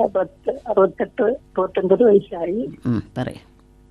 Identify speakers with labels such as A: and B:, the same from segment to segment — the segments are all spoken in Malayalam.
A: അറുപത്തി അറുപത്തെട്ട് അറുപത്തൊൻപത് വയസ്സായി
B: ഉം, പറയൂ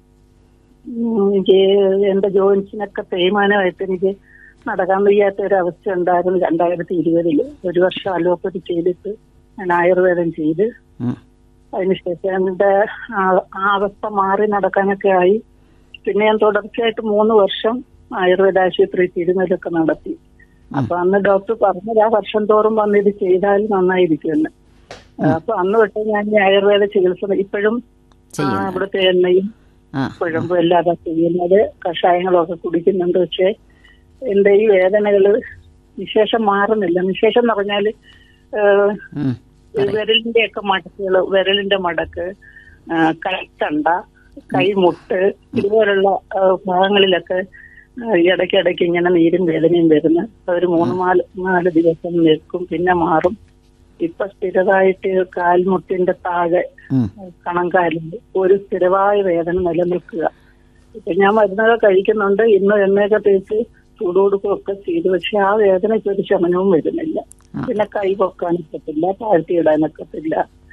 A: ഉം, എനിക്ക് എന്റെ ജോയിൻസിനൊക്കെ തേയ്മാനമായിട്ട് എനിക്ക് നടക്കാൻ വയ്യാത്ത ഒരു അവസ്ഥ ഉണ്ടായിരുന്നു രണ്ടായിരത്തി ഇരുപതില് ഒരു വർഷം അലോപ്പതി ചെയ്തിട്ട് ഞാൻ ആയുർവേദം ചെയ്ത്
B: ഉം,
A: അതിനുശേഷം എന്റെ ആ- ആ അവസ്ഥ മാറി നടക്കാനൊക്കെ ആയി പിന്നെ ഞാൻ തുടർച്ചയായിട്ട് മൂന്ന് വർഷം ആയുർവേദ ആശുപത്രി തിരുമലൊക്കെ നടത്തി അപ്പൊ അന്ന് ഡോക്ടർ പറഞ്ഞത് ആ വർഷം തോറും വന്ന് ഇത് ചെയ്താൽ നന്നായിരിക്കുമെന്ന് അപ്പൊ അന്ന് തൊട്ട് ഞാൻ ഈ ആയുർവേദ ചികിത്സ ഇപ്പോഴും ആ,
B: ചെയ്യുന്നു.
A: ഇവിടുത്തെ എണ്ണയും
B: ആ
A: കുഴമ്പും എല്ലാം ചെയ്യുന്നത് കഷായങ്ങളൊക്കെ കുടിക്കുന്നുണ്ട് പക്ഷെ എന്റെ ഈ വേദനകള് വിശേഷം മാറുന്നില്ല വിശേഷം എന്ന് പറഞ്ഞാല് ഏഹ്,
B: ഉം,
A: ഈ വിരലിന്റെ ഒക്കെ മടക്കുകള് വിരലിന്റെ മടക്ക് ആ, കൈത്തണ്ട കൈമുട്ട് ഇതുപോലുള്ള ആ, ഭാഗങ്ങളിലൊക്കെ ആ, ഇടയ്ക്കിടയ്ക്ക് ഇങ്ങനെ നീരും വേദനയും വരുന്ന ഒരു മൂന്ന് നാല് നാല് ദിവസം നിൽക്കും പിന്നെ മാറും ഇപ്പൊ സ്ഥിരമായിട്ട് കാൽമുട്ടിന്റെ താഴെ
B: ഉം,
A: കണങ്കാലുണ്ട് ഒരു സ്ഥിരമായ വേദന നിലനിൽക്കുക ഇപ്പൊ ഞാൻ മരുന്നൊക്കെ കഴിക്കുന്നുണ്ട് ഇന്ന് എണ്ണയൊക്കെ തേച്ച് ചൂടുകൊടുക്കുകയൊക്കെ ചെയ്തു പക്ഷെ ആ വേദനയ്ക്ക് ഒരു ശമനവും വരുന്നില്ല പിന്നെ കൈ പൊക്കാനൊക്കത്തില്ല താഴ്ത്തിയിടാനൊക്കത്തില്ല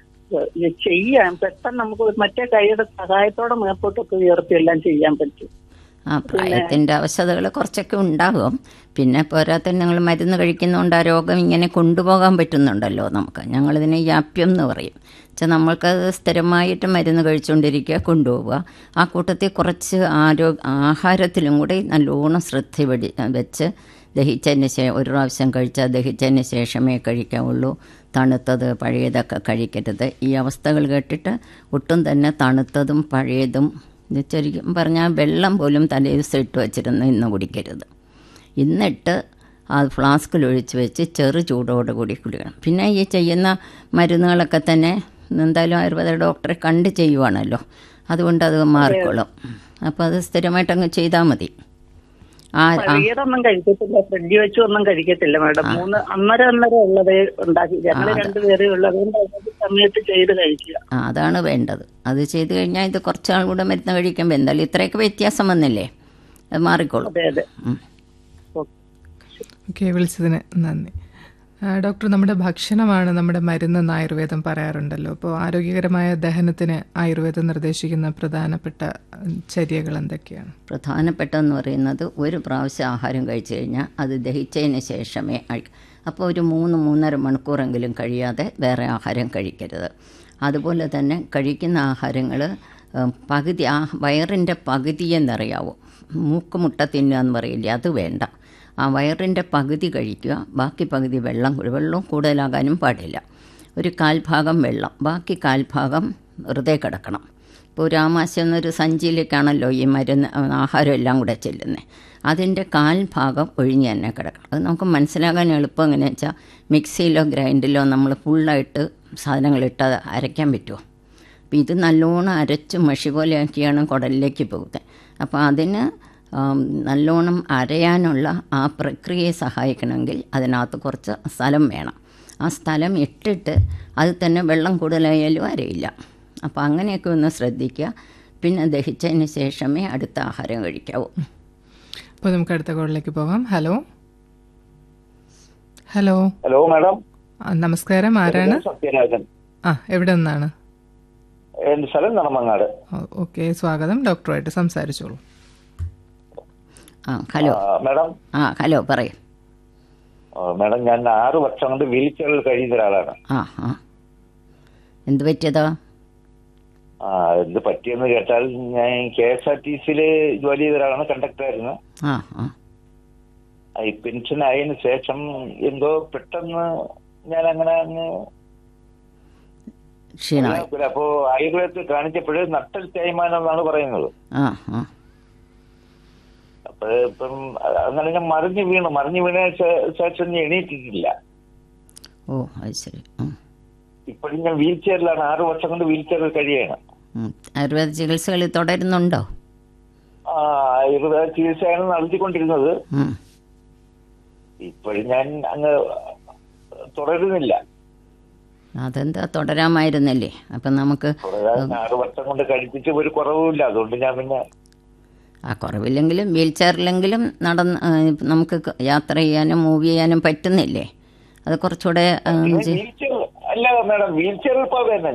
A: ഏഹ് ചെയ്യാൻ പെട്ടെന്ന് നമുക്ക് മറ്റേ കൈയുടെ സഹായത്തോടെ മേപ്പോട്ടൊക്കെ ഉയർത്തി എല്ലാം ചെയ്യാൻ പറ്റും
B: ആ പ്രായത്തിൻ്റെ അവശതകൾ കുറച്ചൊക്കെ ഉണ്ടാകും പിന്നെ പോരാത്തന്നെ നിങ്ങൾ മരുന്ന് കഴിക്കുന്നതുകൊണ്ട് ആ രോഗം ഇങ്ങനെ കൊണ്ടുപോകാൻ പറ്റുന്നുണ്ടല്ലോ നമുക്ക് ഞങ്ങളിതിനെ യാപ്യം എന്ന് പറയും വെച്ചാൽ നമ്മൾക്കത് സ്ഥിരമായിട്ട് മരുന്ന് കഴിച്ചുകൊണ്ടിരിക്കുക കൊണ്ടുപോവുക ആ കൂട്ടത്തിൽ കുറച്ച് ആരോ ആഹാരത്തിലും കൂടി നല്ലോണം ശ്രദ്ധ വെടി വെച്ച് ദഹിച്ചതിന് ശേഷം ഒരു പ്രാവശ്യം കഴിച്ചാൽ ദഹിച്ചതിന് ശേഷമേ കഴിക്കാവുള്ളൂ തണുത്തത് പഴയതൊക്കെ കഴിക്കരുത് ഈ അവസ്ഥകൾ കേട്ടിട്ട് ഒട്ടും തന്നെ തണുത്തതും പഴയതും ഇത് ശരിക്കും പറഞ്ഞാൽ വെള്ളം പോലും തലേ ദിവസം ഇട്ട് വെച്ചിരുന്ന് ഇന്ന് കുടിക്കരുത് ഇന്നിട്ട് ആ ഫ്ലാസ്കിൽ ഒഴിച്ച് വെച്ച് ചെറു ചൂടോട് കൂടി കുടിക്കണം പിന്നെ ഈ ചെയ്യുന്ന മരുന്നുകളൊക്കെ തന്നെ എന്തായാലും ആയുർവേദ ഡോക്ടറെ കണ്ട് ചെയ്യുവാണല്ലോ അതുകൊണ്ട് അത് മാറിക്കോളും അപ്പോൾ അത് സ്ഥിരമായിട്ട് അങ്ങ് ചെയ്താൽ മതി ആ ആ
A: പഴയതൊന്നും കഴിക്കത്തില്ല ഫ്രിഡ്ജ് വെച്ചൊന്നും കഴിക്കത്തില്ല മാഡം മൂന്ന് അന്നേരം അന്നേരം ഉള്ളതേ ഉണ്ടാക്കി ഞങ്ങൾ രണ്ടുപേരേ ഉള്ളത് കൊണ്ട് അതിനൊരു സമയത്ത് ചെയ്ത് കഴിക്കുക
B: ആ അതാണ് വേണ്ടത് അത് ചെയ്ത് കഴിഞ്ഞാൽ ഇത് കുറച്ചാൾ കൂടെ മരുന്ന് കഴിക്കുമ്പോൾ എന്തായാലും ഇത്രയൊക്കെ വ്യത്യാസം വന്നില്ലേ അത് മാറിക്കോളും
A: അതെ അതെ
B: ഉം.
C: ഓക്കെ വിളിച്ചതിന് നന്ദി ആ, ഡോക്ടർ നമ്മുടെ ഭക്ഷണമാണ് നമ്മുടെ മരുന്നെന്ന് ആയുർവേദം പറയാറുണ്ടല്ലോ അപ്പോൾ ആരോഗ്യകരമായ ദഹനത്തിന് ആയുർവേദം നിർദ്ദേശിക്കുന്ന പ്രധാനപ്പെട്ട ഉം, ചര്യകൾ എന്തൊക്കെയാണ്
B: പ്രധാനപ്പെട്ടതെന്ന് പറയുന്നത് ഒരു പ്രാവശ്യം ആഹാരം കഴിച്ചു കഴിഞ്ഞാൽ അത് ദഹിച്ചതിന് ശേഷമേ അഴി- അപ്പോൾ ഒരു മൂന്ന് മൂന്നര മണിക്കൂറെങ്കിലും കഴിയാതെ വേറെ ആഹാരം കഴിക്കരുത് അതുപോലെ തന്നെ കഴിക്കുന്ന ആഹാരങ്ങൾ പകുതി ആ വയറിൻ്റെ പകുതി എന്നറിയാവോ മൂക്കുമുട്ട തിന്നുക എന്ന് പറയില്ലേ അത് വേണ്ട ആ വയറിൻ്റെ പകുതി കഴിക്കുക ബാക്കി പകുതി വെള്ളം കുടി- വെള്ളവും കൂടുതലാകാനും പാടില്ല ഒരു കാൽഭാഗം വെള്ളം ബാക്കി കാൽഭാഗം വെറുതെ കിടക്കണം ഇപ്പോൾ ഒരു ആമാശം എന്നൊരു സഞ്ചിയിലേക്കാണല്ലോ ഈ മരുന്ന് ആഹാരം എല്ലാം കൂടെ ചെല്ലുന്നത് അതിൻ്റെ കാൽ ഭാഗം ഒഴിഞ്ഞ് തന്നെ കിടക്കണം അത് നമുക്ക് മനസ്സിലാകാൻ എളുപ്പം എങ്ങനെയാ വെച്ചാൽ മിക്സിയിലോ ഗ്രൈൻഡിലോ നമ്മൾ ഫുള്ളായിട്ട് സാധനങ്ങളിട്ട് അത് അരയ്ക്കാൻ പറ്റുമോ അപ്പോൾ ഇത് നല്ലോണം അരച്ച് മഷി പോലെയാക്കിയാണ് കുടലിലേക്ക് പോകുന്നത് അപ്പോൾ അതിന് ആം, നല്ലോണം അരയാനുള്ള ആ പ്രക്രിയയെ സഹായിക്കണമെങ്കിൽ അതിനകത്ത് കുറച്ച് സ്ഥലം വേണം ആ സ്ഥലം ഇട്ടിട്ട് അത് തന്നെ വെള്ളം കൂടുതലായാലും അരയില്ല അപ്പോൾ അങ്ങനെയൊക്കെ ഒന്ന് ശ്രദ്ധിക്കുക പിന്നെ ദഹിച്ചതിന് ശേഷമേ അടുത്ത ആഹാരം കഴിക്കാവൂ
C: അപ്പോൾ നമുക്ക് അടുത്ത കോളിലേക്ക് പോകാം ഹലോ ഹലോ
D: ഹലോ മാഡം
C: ആ, നമസ്കാരം ആരാണ്
D: സത്യരാജൻ
C: ആ എവിടെ നിന്നാണ്
D: എന്റെ സ്ഥലം നെടുമങ്ങാട്
C: ഓക്കെ സ്വാഗതം ഡോക്ടറുമായിട്ട് സംസാരിച്ചോളൂ
B: ആ ഹലോ
D: ആ, മാഡം
B: ആ ഹലോ പറയും
D: ആ, മാഡം ഞാൻ ആറ് വർഷം കൊണ്ട് വീൽ ചെയറിൽ കഴിയുന്ന ഒരാളാണ്
B: ആ ആ എന്ത് പറ്റിയതാ
D: ആ എന്ത് പറ്റിയെന്ന് കേട്ടാൽ ഞാൻ കെ എസ് ആർ ടി സിയിൽ ജോലി ചെയ്ത ഒരാളാണ് കണ്ടക്ടറായിരുന്നു
B: ആ ആ
D: ആ, ഈ പെൻഷൻ ആയതിനു ശേഷം എന്തോ പെട്ടെന്ന് ഞാൻ അങ്ങനെ അങ്ങ്
B: ക്ഷീണമായി
D: അപ്പോ ആയുർവേദത്തിൽ കാണിച്ചപ്പോൾ നട്ടൽ തേയ്മാനം എന്നാണ് പറയുന്നത്
B: ആ ആ
D: അപ്പൊ ഇപ്പം അങ്ങനെ ഞാൻ മറിഞ്ഞു വീണു മറിഞ്ഞു വീണ ശേ- ശേഷം ഞാൻ എണീറ്റിട്ടില്ല
B: ഓ അത് ശരി ഉം.
D: ഇപ്പോഴും ഞാൻ വീൽ ചെയറിലാണ് ആറ് വർഷം കൊണ്ട് വീൽ ചെയറിൽ കഴിയാണ്
B: ഉം. ആയുർവേദ ചികിത്സകൾ തുടരുന്നുണ്ടോ
D: ആ ആയുർവേദ ചികിത്സയാണ് നടത്തിക്കൊണ്ടിരുന്നത്
B: ഉം.
D: ഇപ്പോഴും ഞാൻ അങ്ങ് തുടരുന്നില്ല
B: അതെന്താ തുടരാമായിരുന്നല്ലേ അപ്പം നമുക്ക്
D: തുടരാൻ ആറ് വർഷം കൊണ്ട് കഴിപ്പിച്ച് ഒരു കുറവുമില്ല അതുകൊണ്ട് ഞാൻ പിന്നെ
B: ആ കുറവില്ലെങ്കിലും വീൽ ചെയറിലെങ്കിലും നടന്ന് ആ, നമുക്ക് ക- യാത്ര ചെയ്യാനും മൂവ് ചെയ്യാനും പറ്റുന്നില്ലേ അത് കുറച്ചുകൂടെ ആ,
D: വീൽ
B: ചെയ്-
D: ചെയർ അല്ല മാഡം വീൽ ചെയറിൽ പോകാൻ